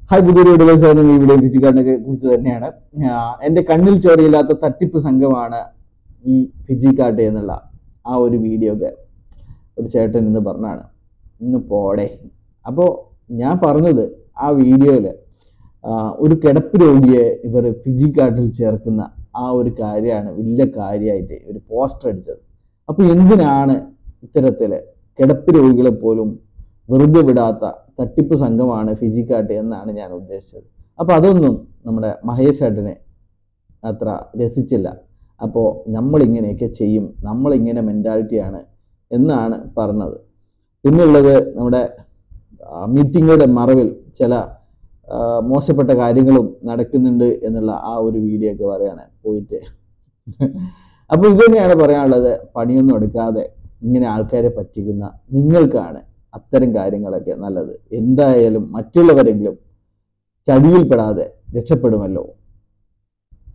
hi പുതിയൊരു device ആയിരുന്നു ഈ വീഡിയോ ഫിജിക്കാർഡിനെ കുറിച്ച് തന്നെയാണ് ആഹ് എൻ്റെ കണ്ണിൽ ചോരയില്ലാത്ത തട്ടിപ്പ് സംഘമാണ് ഈ ഫിജിക്കാട്ട് എന്നുള്ള ആ ഒരു വീഡിയോ ഒക്കെ ഒരു ചേട്ടൻ ഇന്ന് പറഞ്ഞാണ് ഇന്ന് പോടെ അപ്പോൾ ഞാൻ പറഞ്ഞത് ആ വീഡിയോയിൽ ഒരു കിടപ്പ് രോഗിയെ ഇവർ ഫിജിക്കാട്ടിൽ ചേർക്കുന്ന ആ ഒരു കാര്യമാണ് വലിയ കാര്യമായിട്ട് ഒരു പോസ്റ്റർ അടിച്ചത് അപ്പോൾ എന്തിനാണ് ഇത്തരത്തിൽ കിടപ്പ് രോഗികളെ പോലും വെറുതെ വിടാത്ത തട്ടിപ്പ് സംഘമാണ് ഫിജിക്കാട്ട് എന്നാണ് ഞാൻ ഉദ്ദേശിച്ചത് അപ്പോൾ അതൊന്നും നമ്മുടെ മഹേഷ് ഏട്ടനെ അത്ര രസിച്ചില്ല അപ്പോൾ നമ്മളിങ്ങനെയൊക്കെ ചെയ്യും നമ്മളിങ്ങനെ മെൻറ്റാലിറ്റിയാണ് എന്നാണ് പറഞ്ഞത് പിന്നുള്ളത് നമ്മുടെ മീറ്റിങ്ങുകളുടെ മറവിൽ ചില ആ, മോശപ്പെട്ട കാര്യങ്ങളും നടക്കുന്നുണ്ട് എന്നുള്ള ആ ഒരു വീഡിയോ ഒക്കെ പറയാണ് പോയിട്ട് അപ്പോൾ ഇത് തന്നെയാണ് പറയാനുള്ളത് പണിയൊന്നും എടുക്കാതെ ഇങ്ങനെ ആൾക്കാരെ പറ്റിക്കുന്ന നിങ്ങൾക്കാണ് അത്തരം കാര്യങ്ങളൊക്കെ നല്ലത് എന്തായാലും മറ്റുള്ളവരെങ്കിലും ചതിയിൽപ്പെടാതെ രക്ഷപ്പെടുമല്ലോ